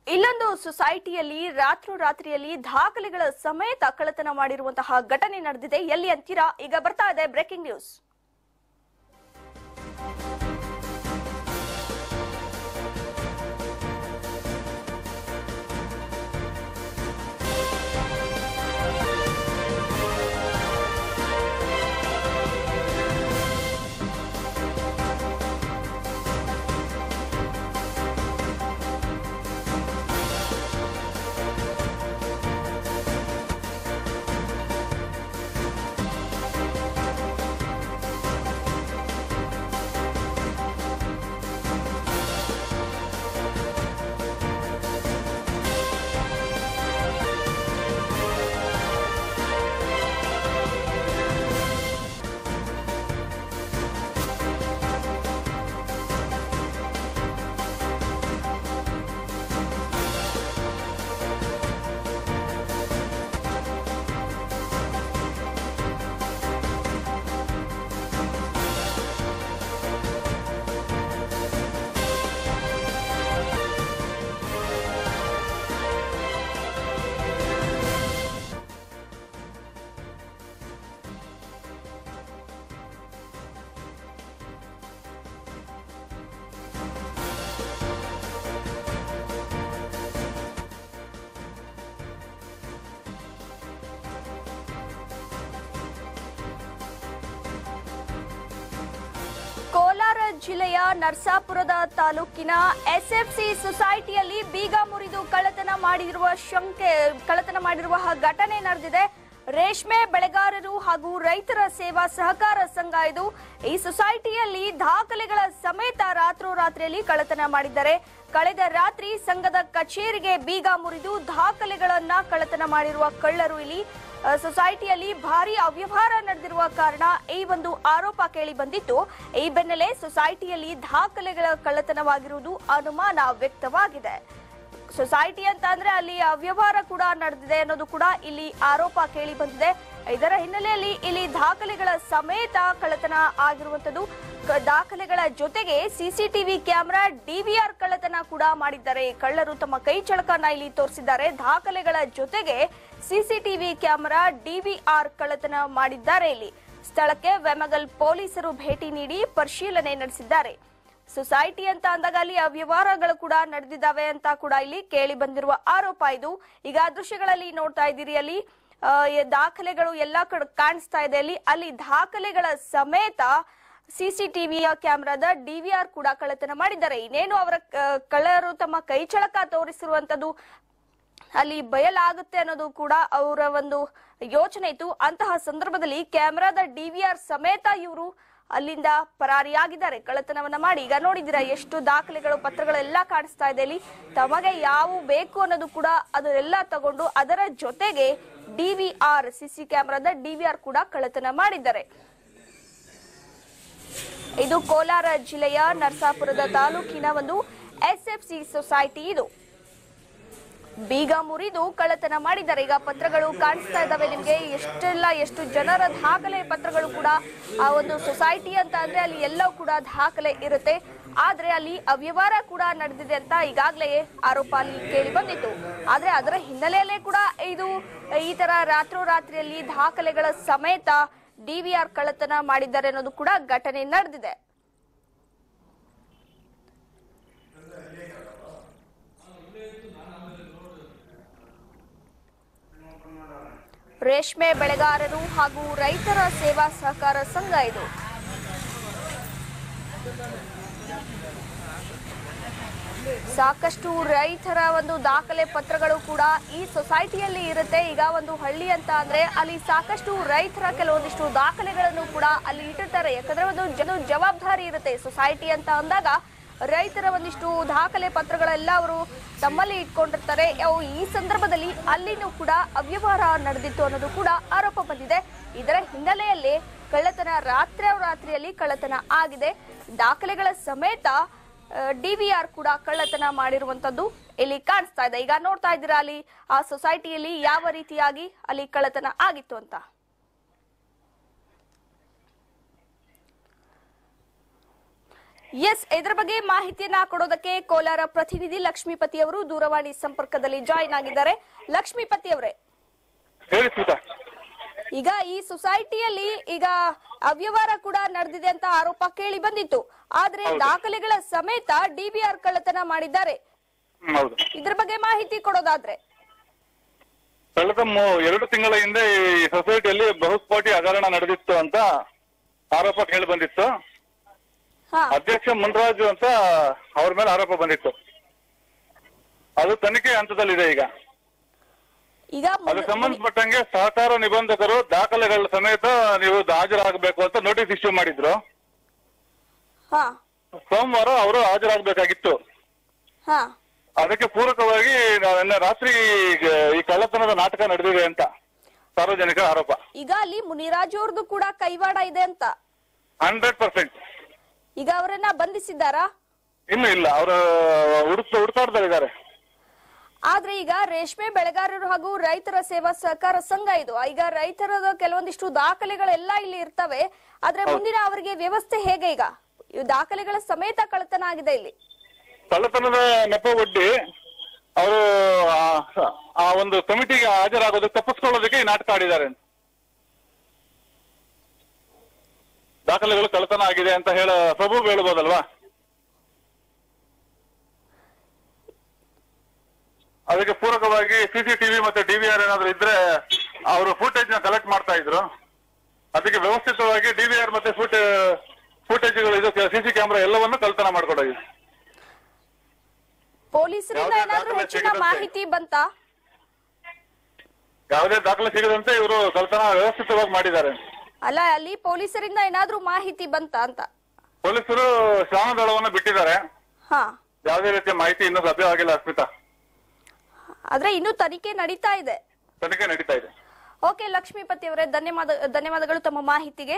ಇಲ್ಲೊಂದು ಸೊಸೈಟಿಯಲ್ಲಿ ರಾತ್ರೋರಾತ್ರಿಯಲ್ಲಿ ದಾಖಲೆಗಳ ಸಮೇತ ಕಳ್ಳತನ ಮಾಡಿರುವಂತಹ ಘಟನೆ ನಡೆದಿದೆ ಎಲ್ಲಿ ಅಂತೀರಾ ಈಗ ಬರ್ತಾ ಇದೆ ಬ್ರೇಕಿಂಗ್ ನ್ಯೂಸ್ ಕೋಲಾರ ಜಿಲ್ಲೆಯ ನರ್ಸಾಪುರದ ತಾಲೂಕಿನ ಎಸ್ಎಫ್ಸಿ ಸೊಸೈಟಿಯಲ್ಲಿ ಬೀಗ ಮುರಿದು ಕಳ್ಳತನ ಮಾಡಿರುವ ಶಂಕೆ ಕಳ್ಳತನ ಮಾಡಿರುವ ಘಟನೆ ನಡೆದಿದೆ ರೇಷ್ಮೆ ಬೆಳೆಗಾರರು ಹಾಗೂ ರೈತರ ಸೇವಾ ಸಹಕಾರ ಸಂಘ ಇದು ಈ ಸೊಸೈಟಿಯಲ್ಲಿ ದಾಖಲೆಗಳ ಸಮೇತ ರಾತ್ರೋರಾತ್ರಿಯಲ್ಲಿ ಕಳ್ಳತನ ಮಾಡಿದ್ದಾರೆ ಕಳೆದ ರಾತ್ರಿ ಸಂಘದ ಕಚೇರಿಗೆ ಬೀಗ ಮುರಿದು ದಾಖಲೆಗಳನ್ನ ಕಳ್ಳತನ ಮಾಡಿರುವ ಕಳ್ಳರು ಇಲ್ಲಿ ಅ, ಸೊಸೈಟಿಯಲ್ಲಿ ಭಾರಿ ಅವ್ಯವಹಾರ ನಡೆದಿರುವ ಕಾರಣ ಈ ಒಂದು ಆರೋಪ ಕೇಳಿ ಬಂದಿತ್ತು ಈ ಬೆನ್ನಲ್ಲೇ ಸೊಸೈಟಿಯಲ್ಲಿ ದಾಖಲೆಗಳ ಕಳ್ಳತನವಾಗಿರುವುದು ಅನುಮಾನ ವ್ಯಕ್ತವಾಗಿದೆ ಸೊಸೈಟಿ ಅಂತ ಅಂದ್ರೆ ಅಲ್ಲಿ ಅವ್ಯವಹಾರ ಕೂಡ ನಡೆದಿದೆ ಅನ್ನೋದು ಕೂಡ ಇಲ್ಲಿ ಆರೋಪ ಕೇಳಿ ಬಂದಿದೆ ಇದರ ಹಿನ್ನೆಲೆಯಲ್ಲಿ ಇಲ್ಲಿ ದಾಖಲೆಗಳ ಸಮೇತ ಕಳ್ಳತನ ಆಗಿರುವಂತದ್ದು ಕ- ದಾಖಲೆಗಳ ಜೊತೆಗೆ ಸಿಸಿಟಿವಿ ಕ್ಯಾಮೆರಾ ಡಿವಿಆರ್ ಕಳ್ಳತನ ಕೂಡ ಮಾಡಿದ್ದಾರೆ ಕಳ್ಳರು ತಮ್ಮ ಕೈ ಚಳಕನ್ನ ಇಲ್ಲಿ ತೋರಿಸಿದ್ದಾರೆ ದಾಖಲೆಗಳ ಜೊತೆಗೆ ಸಿಸಿಟಿವಿ ಕ್ಯಾಮೆರಾ ಡಿವಿಆರ್ ಕಳ್ಳತನ ಮಾಡಿದ್ದಾರೆ ಇಲ್ಲಿ ಸ್ಥಳಕ್ಕೆ ವೆಮಗಲ್ ಪೊಲೀಸರು ಭೇಟಿ ನೀಡಿ ಪರಿಶೀಲನೆ ನಡೆಸಿದ್ದಾರೆ ಸೊಸೈಟಿ ಅಂತ ಅಂದಾಗ ಅಲ್ಲಿ ಅವ್ಯವಹಾರಗಳು ಕೂಡ ನಡೆದಿದ್ದಾವೆ ಅಂತ ಕೂಡ ಇಲ್ಲಿ ಕೇಳಿ ಬಂದಿರುವ ಆರೋಪ ಇದು ಈಗ ಆ ದೃಶ್ಯಗಳಲ್ಲಿ ನೋಡ್ತಾ ಇದ್ದೀರಿ ಅಲ್ಲಿ ಆ, ಈ ದಾಖಲೆಗಳು ಎಲ್ಲಾ ಕಡೆ ಕಾಣಿಸ್ತಾ ಇದೆ ಅಲ್ಲಿ ಅಲ್ಲಿ ದಾಖಲೆಗಳ ಸಮೇತ ಸಿಸಿಟಿವಿಯ ಕ್ಯಾಮೆರಾದ ಡಿವಿಆರ್ ಕೂಡ ಕಳ್ಳತನ ಮಾಡಿದ್ದಾರೆ ಇನ್ನೇನು ಅವರ ಆ, ಕಳ್ಳರು ತಮ್ಮ ಕೈ ಚಳಕ ತೋರಿಸಿರುವಂತದ್ದು ಅಲ್ಲಿ ಬಯಲಾಗುತ್ತೆ ಅನ್ನೋದು ಕೂಡ ಅವರ ಒಂದು ಯೋಚನೆ ಇತ್ತು ಅಂತಹ ಸಂದರ್ಭದಲ್ಲಿ ಕ್ಯಾಮೆರಾದ ಡಿವಿಆರ್ ಸಮೇತ ಇವರು ಅಲ್ಲಿಂದ ಪರಾರಿಯಾಗಿದ್ದಾರೆ ಕಳ್ಳತನವನ್ನ ಮಾಡಿ ಈಗ ನೋಡಿದ್ದೀರಾ ಎಷ್ಟು ದಾಖಲೆಗಳು ಪತ್ರಗಳೆಲ್ಲ ಕಾಣಿಸ್ತಾ ಇದೆ ಇಲ್ಲಿ ತಮಗೆ ಯಾವ ಬೇಕು ಅನ್ನೋದು ಕೂಡ ಅದನ್ನೆಲ್ಲ ತಗೊಂಡು ಅದರ ಜೊತೆಗೆ ಡಿವಿಆರ್ ಸಿಸಿ ಕ್ಯಾಮೆರಾದ ಡಿವಿಆರ್ ಕೂಡ ಕಳ್ಳತನ ಮಾಡಿದ್ದಾರೆ ಇದು ಕೋಲಾರ ಜಿಲ್ಲೆಯ ನರಸಾಪುರದ ತಾಲೂಕಿನ ಒಂದು ಎಸ್ಎಫ್ಸಿ ಸೊಸೈಟಿ ಇದು ಬೀಗ ಮುರಿದು ಕಳ್ಳತನ ಮಾಡಿದ್ದಾರೆ ಈಗ ಪತ್ರಗಳು ಕಾಣಿಸ್ತಾ ಇದಾವೆ ನಿಮ್ಗೆ ಎಷ್ಟೆಲ್ಲ ಎಷ್ಟು ಜನರ ದಾಖಲೆ ಪತ್ರಗಳು ಕೂಡ ಆ ಒಂದು ಸೊಸೈಟಿ ಅಂತ ಅಂದ್ರೆ ಅಲ್ಲಿ ಎಲ್ಲವೂ ಕೂಡ ದಾಖಲೆ ಇರುತ್ತೆ ಆದ್ರೆ ಅಲ್ಲಿ ಅವ್ಯವಹಾರ ಕೂಡ ನಡೆದಿದೆ ಅಂತ ಈಗಾಗಲೇ ಆರೋಪ ಅಲ್ಲಿ ಕೇಳಿ ಬಂದಿತ್ತು ಆದ್ರೆ ಅದರ ಹಿನ್ನೆಲೆಯಲ್ಲೇ ಕೂಡ ಇದು ಈ ತರ ರಾತ್ರೋರಾತ್ರಿಯಲ್ಲಿ ದಾಖಲೆಗಳ ಸಮೇತ ಡಿವಿಆರ್ ಕಳ್ಳತನ ಮಾಡಿದ್ದಾರೆ ಅನ್ನೋದು ಕೂಡ ಘಟನೆ ನಡೆದಿದೆ ರೇಷ್ಮೆ ಬೆಳೆಗಾರರು ಹಾಗೂ ರೈತರ ಸೇವಾ ಸಹಕಾರ ಸಂಘ ಇದು ಸಾಕಷ್ಟು ರೈತರ ಒಂದು ದಾಖಲೆ ಪತ್ರಗಳು ಕೂಡ ಈ ಸೊಸೈಟಿಯಲ್ಲಿ ಇರುತ್ತೆ ಈಗ ಒಂದು ಹಳ್ಳಿ ಅಂತ ಅಂದ್ರೆ ಅಲ್ಲಿ ಸಾಕಷ್ಟು ರೈತರ ಕೆಲವೊಂದಿಷ್ಟು ದಾಖಲೆಗಳನ್ನು ಕೂಡ ಅಲ್ಲಿ ಇಟ್ಟಿರ್ತಾರೆ ಯಾಕಂದ್ರೆ ಒಂದು ಜನ ಜವಾಬ್ದಾರಿ ಇರುತ್ತೆ ಸೊಸೈಟಿ ಅಂತ ಅಂದಾಗ ರೈತರ ಒಂದಿಷ್ಟು ದಾಖಲೆ ಪತ್ರಗಳೆಲ್ಲ ಅವರು ತಮ್ಮಲ್ಲಿ ಇಟ್ಕೊಂಡಿರ್ತಾರೆ ಅವು ಈ ಸಂದರ್ಭದಲ್ಲಿ ಅಲ್ಲಿನೂ ಕೂಡ ಅವ್ಯವಹಾರ ನಡೆದಿತ್ತು ಅನ್ನೋದು ಕೂಡ ಆರೋಪ ಬಂದಿದೆ ಇದರ ಹಿನ್ನೆಲೆಯಲ್ಲಿ ಕಳ್ಳತನ ರಾತ್ರಿ ರಾತ್ರಿಯಲ್ಲಿ ಕಳ್ಳತನ ಆಗಿದೆ ದಾಖಲೆಗಳ ಸಮೇತ ಡಿವಿಆರ್ ಕೂಡ ಕಳ್ಳತನ ಮಾಡಿರುವಂತದ್ದು ಇಲ್ಲಿ ಕಾಣಿಸ್ತಾ ಇದೆ ಈಗ ನೋಡ್ತಾ ಇದ್ದೀರಾ ಅಲ್ಲಿ ಆ ಸೊಸೈಟಿಯಲ್ಲಿ ಯಾವ ರೀತಿಯಾಗಿ ಅಲ್ಲಿ ಕಳ್ಳತನ ಆಗಿತ್ತು ಅಂತ ಎಸ್ ಇದರ ಬಗ್ಗೆ ಮಾಹಿತಿಯನ್ನ ಕೊಡೋದಕ್ಕೆ ಕೋಲಾರ ಪ್ರತಿನಿಧಿ ಲಕ್ಷ್ಮೀಪತಿ ಅವರು ದೂರವಾಣಿ ಸಂಪರ್ಕದಲ್ಲಿ ಜಾಯಿನ್ ಆಗಿದ್ದಾರೆ ಲಕ್ಷ್ಮೀಪತಿ ಅವರೇ ಹೇಳಿ ಸ್ಮಿತಾ ಈಗ ಈ ಸೊಸೈಟಿಯಲ್ಲಿ ಈಗ ಅವ್ಯವಹಾರ ಕೂಡ ನಡೆದಿದೆ ಅಂತ ಆರೋಪ ಕೇಳಿ ಬಂದಿತ್ತು ಆದ್ರೆ ದಾಖಲೆಗಳ ಸಮೇತ ಡಿಬಿಆರ್ ಕಳ್ಳತನ ಮಾಡಿದ್ದಾರೆ ಹ್ಮ್, ಹೌದು ಇದ್ರ ಬಗ್ಗೆ ಮಾಹಿತಿ ಕೊಡೋದಾದ್ರೆ ಕಳೆದ ಮೂ- ಎರಡು ತಿಂಗಳ ಹಿಂದೆ ಈ ಸೊಸೈಟಿಯಲ್ಲಿ ಬಹುಕೋಟಿ ಹಗರಣ ನಡೆದಿತ್ತು ಅಂತ ಆರೋಪ ಕೇಳಿ ಬಂದಿತ್ತು ಹಾ ಅಧ್ಯಕ್ಷ ಮುನ್ರಾಜು ಅಂತ ಅವ್ರ ಮೇಲೆ ಆರೋಪ ಬಂದಿತ್ತು ಅದು ತನಿಖೆ ಹಂತದಲ್ಲಿದೆ ಈಗ ಈಗ ಅದು ಮುನ್- ಸಂಬಂಧಪಟ್ಟಂಗೆ ಸಹಕಾರ ನಿಬಂಧಕರು ದಾಖಲೆಗಳ ಸಮೇತ ನೀವು ಹಾಜರಾಗಬೇಕು ಅಂತ ನೋಟಿಸ್ ಇಶ್ಯೂ ಮಾಡಿದ್ರು ಹಾ ಸೋಮವಾರ ಅವರು ಹಾಜರಾಗಬೇಕಾಗಿತ್ತು ಹಾ ಅದಕ್ಕೆ ಪೂರಕವಾಗಿ ನಾವು ನಿನ್ನೆ ರಾತ್ರಿ ಈಗ ಈ ಕಳ್ಳತನದ ನಾಟಕ ನಡೆದಿದೆ ಅಂತ ಸಾರ್ವಜನಿಕರ ಆರೋಪ ಈಗ ಅಲ್ಲಿ ಮುನಿರಾಜು ಅವ್ರದ್ದು ಕೂಡ ಕೈವಾಡ ಇದೆ ಅಂತ ಹಂಡ್ರೆಡ್ ಪರ್ಸೆಂಟ್ ಈಗ ಅವರನ್ನ ಬಂಧಿಸಿದ್ದಾರಾ ಇನ್ನು ಇಲ್ಲ ಅವರು ಹುಡುಕ್ ಹುಡುಕಾಡ್ತಾ ಆದ್ರೆ ಈಗ ರೇಷ್ಮೆ ಬೆಳೆಗಾರರು ಹಾಗೂ ರೈತರ ಸೇವಾ ಸಹಕಾರ ಸಂಘ ಇದು ಈಗ ರೈತರ ಕೆಲವೊಂದಿಷ್ಟು ದಾಖಲೆಗಳೆಲ್ಲ ಇಲ್ಲಿ ಇರ್ತವೆ ಆದ್ರೆ ಮುಂದಿನ ಅವರಿಗೆ ವ್ಯವಸ್ಥೆ ಹೇಗೆ ಈಗ ಈ ದಾಖಲೆಗಳ ಸಮೇತ ಕಳ್ಳತನ ಆಗಿದೆ ಇಲ್ಲಿ ಕಳ್ಳತನದ ನೆಪ ಒಡ್ಡಿ ಅವರು ಆ ಒಂದು ಕಮಿಟಿಗೆ ಹಾಜರಾಗೋದಕ್ಕೆ ತಪ್ಪಿಸ್ಕೊಳ್ಳೋದಕ್ಕೆ ಈ ನಾಟಕ ಆಡಿದ್ದಾರೆ ಅಂತ ದಾಖಲೆಗಳು ಕಳ್ಳತನ ಆಗಿದೆ ಅಂತ ಹೇಳ ಸಬೂಬ್ ಹೇಳ್ಬೋದಲ್ವಾ ಅದಕ್ಕೆ ಪೂರಕವಾಗಿ ಸಿಸಿಟಿವಿ ಮತ್ತೆ ಡಿವಿಆರ್ ಏನಾದ್ರು ಇದ್ರೆ ಅವರು ಫುಟೇಜ್ ನ ಕಲೆಕ್ಟ್ ಮಾಡ್ತಾ ಇದ್ರು ಅದಕ್ಕೆ ವ್ಯವಸ್ಥಿತವಾಗಿ ಡಿವಿಆರ್ ಮತ್ತೆ ಫುಟ್ ಫುಟೇಜ್ಗಳು ಇದು ಸಿಸಿ ಕ್ಯಾಮೆರಾ ಎಲ್ಲವನ್ನು ಕಳ್ತನ ಮಾಡ್ಕೊಡೋಗಿದೆ ಪೊಲೀಸರಿಂದ ಯಾವುದೇ ಏನಾದ್ರೂ ದಾಖಲೆ ಹೆಚ್ಚಿನ ಸಿಗದಂತೆ. ಮಾಹಿತಿ ಬಂತಾ ಯಾವುದೇ ದಾಖಲೆ ಸಿಗದಂತೆ ಇವರು ಕಳ್ತನ ವ್ಯವಸ್ಥಿತವಾಗಿ ಮಾಡಿದ್ದಾರೆ ಅಲ್ಲ ಅಲ್ಲಿ ಪೊಲೀಸರಿಂದ ಏನಾದ್ರೂ ಮಾಹಿತಿ ಬಂತಾ ಅಂತ ಪೊಲೀಸರು ಶ್ವಾನದಳವನ್ನು ಬಿಟ್ಟಿದ್ದಾರೆ ಹಾ ಯಾವುದೇ ರೀತಿಯ ಮಾಹಿತಿ ಇನ್ನೂ ಲಭ್ಯವಾಗಿಲ್ಲ ಅಸ್ಮಿತಾ ಆದ್ರೆ ಇನ್ನೂ ತನಿಖೆ ನಡೀತಾ ಇದೆ ತನಿಖೆ ನಡೀತಾ ಇದೆ ಓಕೆ ಲಕ್ಷ್ಮೀಪತಿ ಅವರೇ ಧನ್ಯವಾದ ಧನ್ಯವಾದಗಳು ತಮ್ಮ ಮಾಹಿತಿಗೆ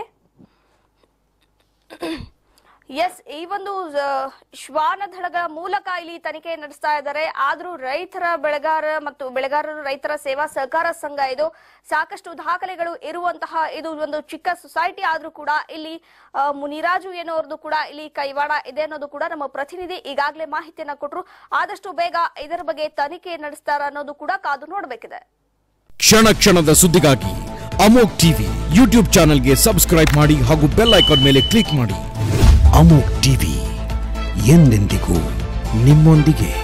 ಎಸ್ ಈ ಒಂದು ಆ, ಶ್ವಾನದಳಗಳ ಮೂಲಕ ಇಲ್ಲಿ ತನಿಖೆ ನಡೆಸ್ತಾ ಇದ್ದಾರೆ ಆದ್ರೂ ರೈತರ ಬೆಳೆಗಾರ ಮತ್ತು ಬೆಳೆಗಾರರು ರೈತರ ಸೇವಾ ಸಹಕಾರ ಸಂಘ ಇದು ಸಾಕಷ್ಟು ದಾಖಲೆಗಳು ಇರುವಂತಹ ಇದು ಒಂದು ಚಿಕ್ಕ ಸೊಸೈಟಿ ಆದ್ರೂ ಕೂಡ ಇಲ್ಲಿ ಆ, ಮುನಿರಾಜು ಎನ್ನುವರದು ಕೂಡ ಇಲ್ಲಿ ಕೈವಾಡ ಇದೆ ಅನ್ನೋದು ಕೂಡ ನಮ್ಮ ಪ್ರತಿನಿಧಿ ಈಗಾಗಲೇ ಮಾಹಿತಿಯನ್ನ ಕೊಟ್ಟರು ಆದಷ್ಟು ಬೇಗ ಇದರ ಬಗ್ಗೆ ತನಿಖೆ ನಡೆಸ್ತಾರ ಅನ್ನೋದು ಕೂಡ ಕಾದು ನೋಡಬೇಕಿದೆ ಕ್ಷಣ ಕ್ಷಣದ ಸುದ್ದಿಗಾಗಿ ಅಮೋಕ್ ಟಿವಿ ಯೂಟ್ಯೂಬ್ ಚಾನೆಲ್ಗೆ ಸಬ್ಸ್ಕ್ರೈಬ್ ಮಾಡಿ ಹಾಗೂ ಬೆಲ್ ಐಕಾನ್ ಮೇಲೆ ಕ್ಲಿಕ್ ಮಾಡಿ ಅಮೋಕ್ ಟಿವಿ ಎಂದೆಂದಿಗೂ ನಿಮ್ಮೊಂದಿಗೆ